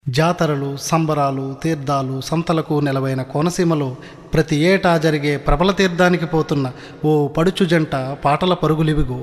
జాతరలు సంబరాలు తీర్థాలు సంతలకు నెలవైన కోనసీమలో ప్రతి ఏటా జరిగే ప్రబల తీర్థానికి పోతున్న ఓ పడుచు జంట పాటల పరుగులివిగో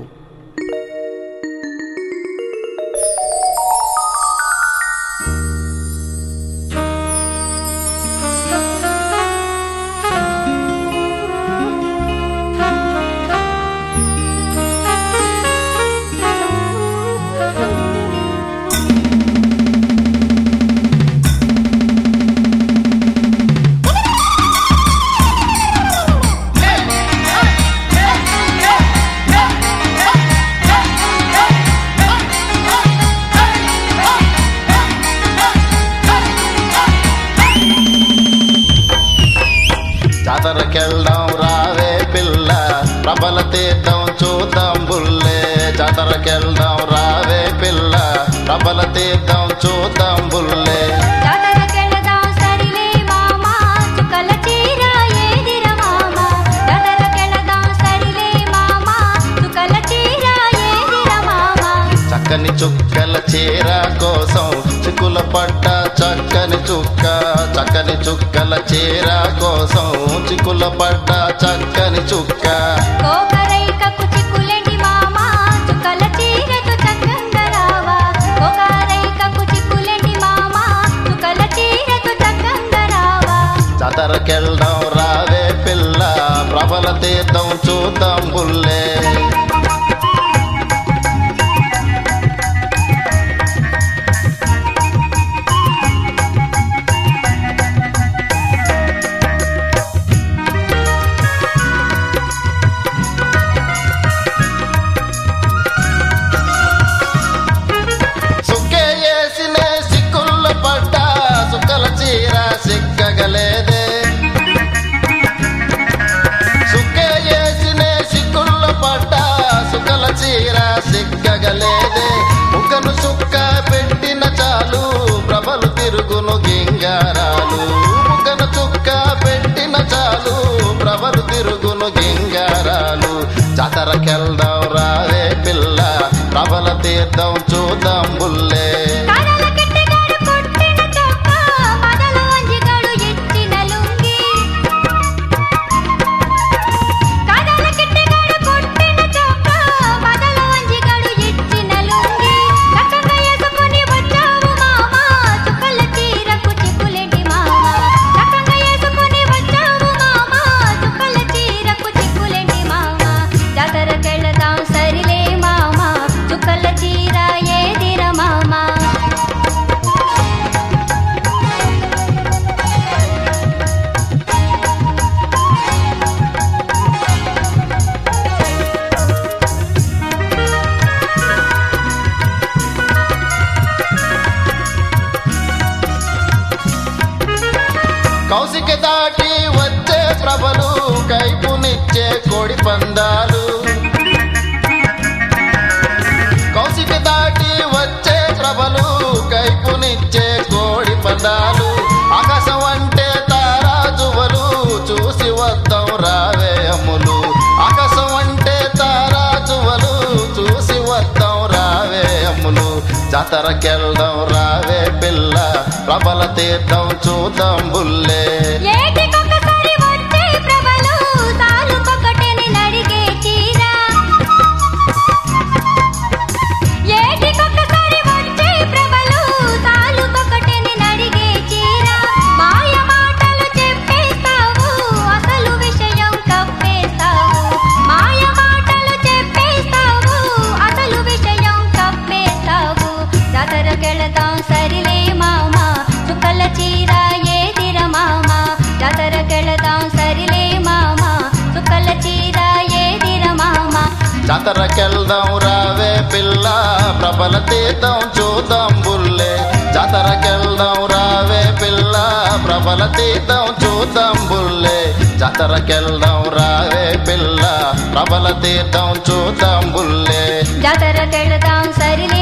జాతరకెళ్దాం రావే పిల్ల ప్రబల తీర్థం చూద్దాం బుల్లే జాతరకెళ్దాం రావే పిల్ల ప్రబల తీర్థం చూద్దాం బుల్లే జాతరకెళదాం సరిలే మామా చుక్కల చీర ఏదిర మామా జాతరకెళదాం సరిలే మామా చుక్కల చీర ఏదిర మామా చక్కని చుక్కల చీర కోసం చిక్కుల పడ్డ చక్కని చుక్క చక్కని చుక్కల చీర కోసం చిక్కుల పడ్డ చక్కని చుక్క కోకరైకకు చిక్కులేంటి మామా చుక్కల చీరతో చక్కంగా రావా కోకరైకకు చిక్కులేంటి మామా చుక్కల చీరతో చక్కంగా రావా జాతరకెళ్దాం రావే పిల్ల ప్రబల తీర్థం చూద్దాం బుల్లే సుక్కే వేసినే సిక్కుల్ల పడ్డ సుక్కల చీర సిక్కగలేదే సుక్కే వేసినే సిక్కుల్ల పడ్డ సుక్కల చీర సిక్కగలేదే ముఖను సుక్క పెట్టిన చాలు ప్రభలు తిరుగును గింగారాలు ముఖను చుక్క పెట్టిన చాలు ప్రభలు తిరుగును గింగారాలు జాతరకెళ్దాం రావే పిల్ల ప్రబల తీర్థం చూద్దాం బుల్లే కడల కిట్టగాడు కొట్టిన చొక్క మదలు వంజిగాడు ఇచ్చిన లుంగి కడల కిట్టగాడు కొట్టిన చొక్క మదలు వంజిగాడు ఇచ్చిన లుంగి చక్కగా వేసుకొని వచ్చావు మామా చుక్కల చీరకు చిక్కులేంటి మామా చక్కగా వేసుకొని వచ్చావు మామా చుక్కల చీరకు చిక్కులేంటి మామా జాతరకెళదాం సరిలే మామా చుక్కల చీర ఏదిర మామా కౌశిక దాటి వచ్చే ప్రభలు కైపునిచ్చే కోడి పందాలు కౌశిక దాటి వచ్చే ప్రభలు కైపునిచ్చే కోడి పందాలు ఆకాశం అంటే తారాజువలు చూసి వద్దాం రావే అమ్ములు ఆకాశం అంటే తారాజువలు చూసి వద్దాం రావే అమ్ములు జాతరకెళ్దాం రావే పిల్ల ప్రబల తీర్థం చూద్దాం బుల్లే ఏటికొకసారి వచ్చే ప్రభలు సాలుకొకటని నడిగే చీర ఏటికొకసారి వచ్చే ప్రభలు సాలుకొకటని నడిగే చీర మాయ మాటలు చెప్పేస్తావు అసలు విషయం కప్పేస్తావు మాయ మాటలు చెప్పేస్తావు అసలు విషయం కప్పేస్తావు జాతరకెళదాం సరిలే మామా చుక్కల చీర ఏదిర మామా జాతరకెళదాం సరిలే మామా చుక్కల చీర ఏదిర మామా జాతరకెళ్దాం రావే పిల్ల ప్రబల తీర్థం చూద్దాం బుల్లే జాతరకెళ్దాం రావే పిల్ల ప్రబల తీర్థం చూద్దాం బుల్లే జాతరకెళ్దాం రావే పిల్ల ప్రబల తీర్థం చూద్దాం బుల్లే జాతరకెళదాం సరిలే